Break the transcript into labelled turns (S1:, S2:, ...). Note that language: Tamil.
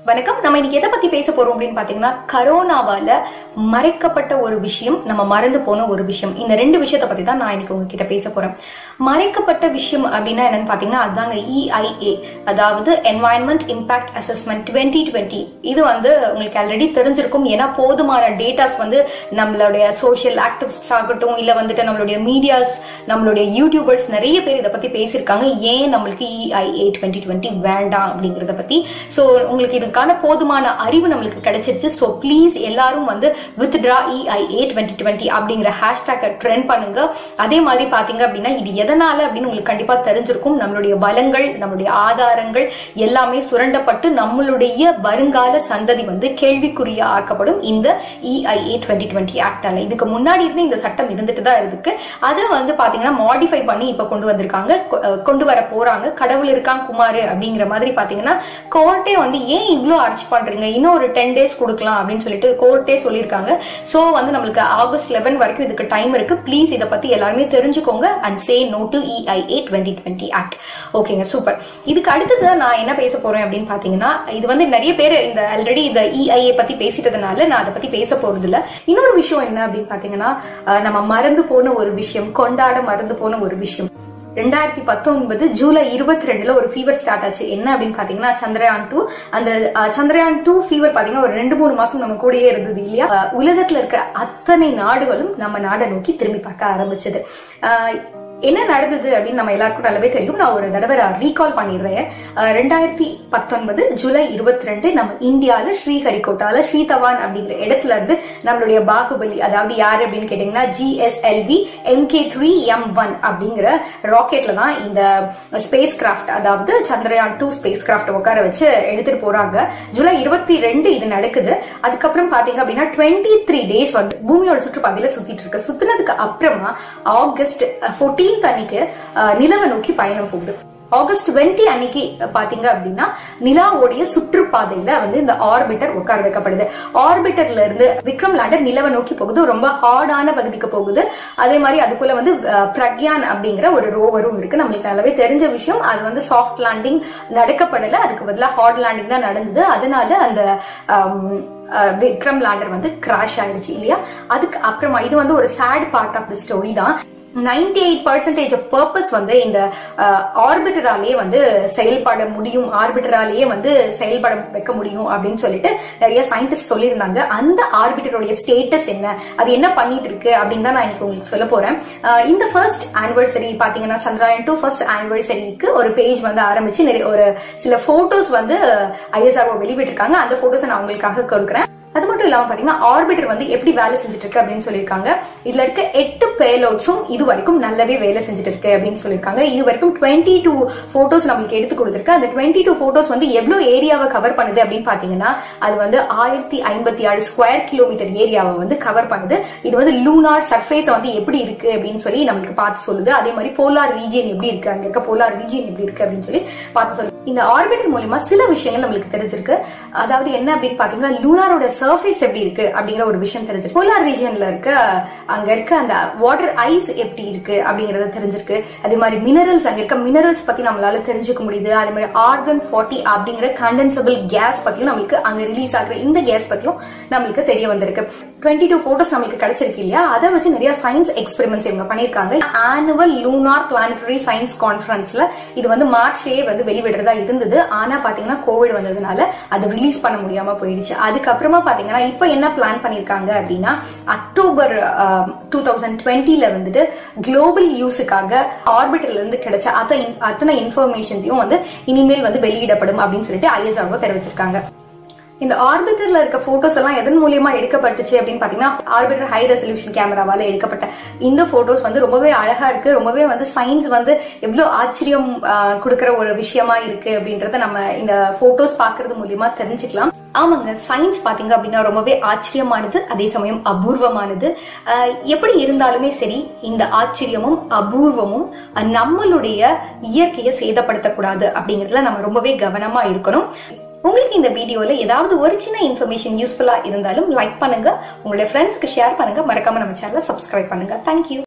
S1: வணக்கம் நம்ம இன்னைக்கு எதை பத்தி பேச போறோம் அப்படின்னு பாத்தீங்கன்னா கரோனாவால மறைக்கப்பட்ட ஒரு விஷயம் நம்ம மறந்து போன ஒரு விஷயம் இந்த ரெண்டு விஷயத்தை பத்தி தான் நான் இன்னைக்கு உங்ககிட்ட பேச போறேன் மறைக்கப்பட்ட விஷயம் அப்படின்னா என்னன்னு பாத்தீங்கன்னா அதுதாங்க இஐஏ அதாவது environment impact assessment twenty twenty இது வந்து உங்களுக்கு ஆல்ரெடி தெரிஞ்சிருக்கும் ஏன்னா போதுமான டேட்டாஸ் வந்து நம்மளுடைய சோஷியல் ஆக்டிவிஸ்ட் ஆகட்டும் இல்ல வந்துட்டு நம்மளுடைய மீடியாஸ் நம்மளுடைய யூடியூபர்ஸ் நிறைய பேர் இதை பத்தி பேசியிருக்காங்க ஏன் நம்மளுக்கு இஐஏ டுவெண்ட்டி டுவெண்ட்டி வேண்டாம் அப்படிங்கறத பத்தி சோ உங்களுக்கு இதுக்கான போதுமான அறிவு நம்மளுக்கு கிடைச்சிருச்சு சோ ப்ளீஸ் எல்லாரும் வந்து வித்ட்ரா இஐஏ டுவெண்ட்டி டுவெண்ட்டி அப்படிங்கிற ஹேஷ்டேக்கை ட்ரெண்ட் பண்ணுங்க அதே மாதிரி பாத்தீங்க அப்படின்னா இது எதனால அப்படின்னு உங்களுக்கு கண்டிப்பா தெரிஞ்சிருக்கும் நம்மளுடைய பலங்கள் நம்மளுடைய ஆதாரங்கள் எல்லாமே சுரண்டப்பட்டு நம்மளுடைய வருங்கால சந்ததி வந்து கேள்விக்குரிய ஆக்கப்படும் இந்த இஐஏ டுவெண்ட்டி டுவெண்ட்டி ஆக்டால இதுக்கு முன்னாடி இருந்து இந்த சட்டம் இருந்துட்டு தான் இருக்கு அதை வந்து பாத்தீங்கன்னா மாடிஃபை பண்ணி இப்ப கொண்டு வந்திருக்காங்க கொ- அஹ் கொண்டு வர போறாங்க கடவுள் இருக்கான் குமாரு அப்படிங்கிற மாதிரி பாத்தீங்கன்னா கோர்ட்டே வந்து ஏன் இவ்ளோ அர்ச் பண்றீங்க இன்னும் ஒரு டென் டேஸ் கொடுக்கலாம் அப்படின்னு சொல்லிட்டு கோர்ட்டே சொல்லியிருக்காங்க சோ வந்து நம்மளுக்கு ஆகஸ்ட் லெவன் வரைக்கும் இதுக்கு டைம் இருக்கு ப்ளீஸ் இதை பத்தி எல்லாருமே தெரிஞ்சுக்கோங்க and say no to EIA twenty twenty act ஓகேங்க சூப்பர் இதுக்கு அடுத்தது நான் என்ன பேச போறேன் அப்படின்னு பாத்தீங்கன்னா இது வந்து நிறைய பேர் இந்த ஆல்ரெடி இந்த இஐஏ பத்தி பேசிட்டதுனால நான் அதை பத்தி பேச போறது இல்ல இன்னொரு விஷயம் என்ன அப்படின்னு பாத்தீங்கன்னா அஹ், நம்ம மறந்து போன ஒரு விஷயம் கொண்டாட மறந்து போன ஒரு விஷயம் ரெண்டாயிரத்தி பத்தொன்பது ஜூலை இருபத்தி ரெண்டுல ஒரு ஃபீவர் ஸ்டார்ட் ஆச்சு என்ன அப்படின்னு பாத்தீங்கன்னா சந்திரயான் டூ அந்த அஹ், சந்திரயான் டூ ஃபீவர் பாத்தீங்கன்னா ஒரு ரெண்டு மூணு மாசம் நம்ம கூடயே இருந்தது இல்லையா அஹ், உலகத்துல இருக்கிற அத்தனை நாடுகளும் நம்ம நாடை நோக்கி திரும்பி பார்க்க ஆரம்பிச்சது அஹ், என்ன நடந்தது அப்படின்னு நம்ம எல்லாருக்கும் நல்லாவே தெரியும் நான் ஒரு தடவை ரீகால் பண்ணிடுறேன் அஹ், ரெண்டாயிரத்தி பத்தொன்பது ஜூலை இருபத்தி ரெண்டு நம்ம இந்தியால ஸ்ரீஹரிகோட்டால ஸ்ரீதவான் அப்படிங்கிற இடத்துல இருந்து நம்மளுடைய பாகுபலி அதாவது யாரு அப்படின்னு கேட்டீங்கன்னா GSLV MK three M one அப்படிங்கிற ராக்கெட்ல தான் இந்த ஸ்பேஸ் கிராஃப்ட் அதாவது சந்திரயான் டூ ஸ்பேஸ் கிராஃப்ட் உட்கார வச்சு எடுத்துட்டு போறாங்க ஜூலை இருபத்தி ரெண்டு இது நடக்குது அதுக்கப்புறம் பாத்தீங்க அப்படின்னா டுவெண்ட்டி த்ரீ டேஸ் வந்து பூமியோட சுற்றுப்பாதையில சுத்திட்டு இருக்கு சுத்தினதுக்கு அப்புறமா ஆகஸ்ட் ஃபோர்டீன்த் அன்னைக்கு அஹ், நிலவை நோக்கி பயணம் போகுது ஆகஸ்ட் 20 அன்னைக்கு பாத்தீங்க அப்படின்னா நிலாவுடைய சுற்றுப்பாதையில வந்து இந்த ஆர்பிட்டர் உட்கார வைக்கப்படுது ஆர்பிட்டர்ல இருந்து விக்ரம் லேண்டர் நிலவை நோக்கி போகுது ரொம்ப ஹார்டான பகுதிக்கு போகுது அதே மாதிரி அதுக்குள்ள வந்து அஹ், பிரக்யான் அப்படிங்கிற ஒரு ரோவரும் இருக்கு நம்மளுக்கு நல்லாவே தெரிஞ்ச விஷயம் அது வந்து சாஃப்ட் லேண்டிங் நடக்கப்படல அதுக்கு பதிலாக ஹார்ட் லேண்டிங் தான் நடந்தது அதனால அந்த ஆம், அஹ், விக்ரம் லேண்டர் வந்து கிராஷ் ஆயிடுச்சு இல்லையா அதுக்கு அப்புறமா இது வந்து ஒரு sad part of the story தான் 98% எயிட் பர்சன்டேஜ் ஆஃப் பர்பஸ் வந்து இந்த ஆர்பிட்டராலேயே வந்து செயல்பட முடியும் ஆர்பிட்டராலேயே வந்து செயல்பட வைக்க முடியும் அப்படின்னு சொல்லிட்டு நிறைய சயின்டிஸ்ட் சொல்லியிருந்தாங்க அந்த ஆர்பிட்டருடைய ஸ்டேட்டஸ் என்ன அது என்ன பண்ணிட்டு இருக்கு அப்படின்னு தான் நான் இன்னைக்கு உங்களுக்கு சொல்ல போறேன் அஹ் இந்த ஃபர்ஸ்ட் ஆனிவர்சரி பாத்தீங்கன்னா சந்திராயன் டூ ஃபர்ஸ்ட் ஆனிவர்சரிக்கு ஒரு பேஜ் வந்து ஆரம்பிச்சு நிறைய ஒரு சில போட்டோஸ் வந்து ஐஎஸ்ஆர்ஓ வெளிவிட்டிருக்காங்க அந்த போட்டோஸை நான் உங்களுக்காக கொடுக்குறேன் அது மட்டும் இல்லாம பாத்தீங்கன்னா ஆர்பிட்டர் வந்து எப்படி வேலை செஞ்சுட்டு இருக்கு அப்படின்னு சொல்லியிருக்காங்க இதுல இருக்க எட்டு பேலோட்ஸும் இது வரைக்கும் நல்லாவே வேலை செஞ்சுட்டு இருக்கு அப்படின்னு சொல்லியிருக்காங்க இது வரைக்கும் டுவெண்ட்டி டூ போட்டோஸ் நம்மளுக்கு எடுத்து கொடுத்துருக்கு அந்த டுவெண்ட்டி டூ போட்டோஸ் வந்து எவ்வளவு ஏரியாவை கவர் பண்ணுது அப்படின்னு பாத்தீங்கன்னா அது வந்து ஆயிரத்தி ஐம்பத்தி ஆறு ஸ்கொயர் கிலோமீட்டர் ஏரியாவை வந்து கவர் பண்ணுது இது வந்து லூனார் சர்ஃபேஸ் வந்து எப்படி இருக்கு அப்படின்னு சொல்லி நம்மளுக்கு பார்த்து சொல்லுது அதே மாதிரி போலார் ரீஜியன் எப்படி இருக்கு அங்க இருக்க போலார் ரீஜியன் எப்படி இருக்கு அப்படின்னு சொல்லி பார்த்து சொல்லுது இந்த ஆர்பிட்டர் மூலியமா சில விஷயங்கள் நம்மளுக்கு தெரிஞ்சிருக்கு அதாவது என்ன அப்படின்னு பாத்தீங்கன்னா லூனாரோட சர்ஃபேஸ் எப்படி இருக்கு அப்படிங்கிற ஒரு விஷயம் தெரிஞ்சிருக்கு போலார் ரீஜியன்ல இருக்க அங்க இருக்க அந்த வாட்டர் ஐஸ் எப்படி இருக்கு அப்படிங்கறத தெரிஞ்சிருக்கு அதே மாதிரி மினரல்ஸ் அங்க இருக்க மினரல்ஸ் பத்தி நம்மளால தெரிஞ்சுக்க முடியுது அதே மாதிரி ஆர்கன் ஃபார்ட்டி அப்படிங்கிற கண்டென்சபிள் கேஸ் பத்தியும் நம்மளுக்கு அங்க ரிலீஸ் ஆகுற இந்த கேஸ் பத்தியும் நம்மளுக்கு தெரிய வந்திருக்கு டுவெண்ட்டி டூ போட்டோஸ் நம்மளுக்கு கிடைச்சிருக்கு இல்லையா அதை வச்சு நிறைய சயின்ஸ் எக்ஸ்பெரிமெண்ட்ஸ் இவங்க பண்ணிருக்காங்க ஆனுவல் லூனார் பிளானட்டரி சயின்ஸ் கான்ஃபரன்ஸ்ல இது வந்து மார்ச்லயே வந்து வெளிவிடுறதா இருந்தது ஆனா பாத்தீங்கன்னா கோவிட் வந்ததுனால அது ரிலீஸ் பண்ண முடியாம போயிடுச்சு அதுக்கப்புறமா பாத்தீங்கன்னா இப்ப என்ன பிளான் பண்ணிருக்காங்க அப்படின்னா அக்டோபர் டூ தௌசண்ட் டுவெண்ட்டில வந்துட்டு குளோபல் யூஸுக்காக ஆர்பிட்டர்ல இருந்து கிடைச்ச அத்தனை அத்தனை இன்ஃபர்மேஷன்ஸையும் வந்து இனிமேல் வந்து வெளியிடப்படும் அப்படின்னு சொல்லிட்டு ஐஎஸ்ஆர்ஓ தெரிவிச்சிருக்காங்க இந்த ஆர்பிட்டர்ல இருக்க போட்டோஸ் எல்லாம் எதன் மூலியமா எடுக்கப்பட்டுச்சு அப்படின்னு பாத்தீங்கன்னா ஆர்பிட்டர் ஹை ரெசல்யூஷன் கேமராவால எடுக்கப்பட்ட இந்த போட்டோஸ் வந்து ரொம்பவே அழகா இருக்கு ரொம்பவே வந்து சயின்ஸ் வந்து எவ்வளவு ஆச்சரியம் ஆஹ், கொடுக்கிற ஒரு விஷயமா இருக்கு அப்படின்றத நம்ம இந்த போட்டோஸ் பாக்குறது மூலியமா தெரிஞ்சுக்கலாம் ஆமாங்க சயின்ஸ் பாத்தீங்க அப்படின்னா ரொம்பவே ஆச்சரியமானது அதே சமயம் அபூர்வமானது ஆஹ், எப்படி இருந்தாலுமே சரி இந்த ஆச்சரியமும் அபூர்வமும் அஹ், நம்மளுடைய இயற்கையை சேதப்படுத்தக்கூடாது அப்படிங்கறதுல நம்ம ரொம்பவே கவனமா இருக்கணும் உங்களுக்கு இந்த வீடியோல ஏதாவது ஒரு சின்ன இன்ஃபர்மேஷன் யூஸ்ஃபுல்லா இருந்தாலும் லைக் பண்ணுங்க உங்களுடைய ஃப்ரெண்ட்ஸ்க்கு ஷேர் பண்ணுங்க மறக்காம நம்ம சேனலை சப்ஸ்கிரைப் பண்ணுங்க தேங்க்யூ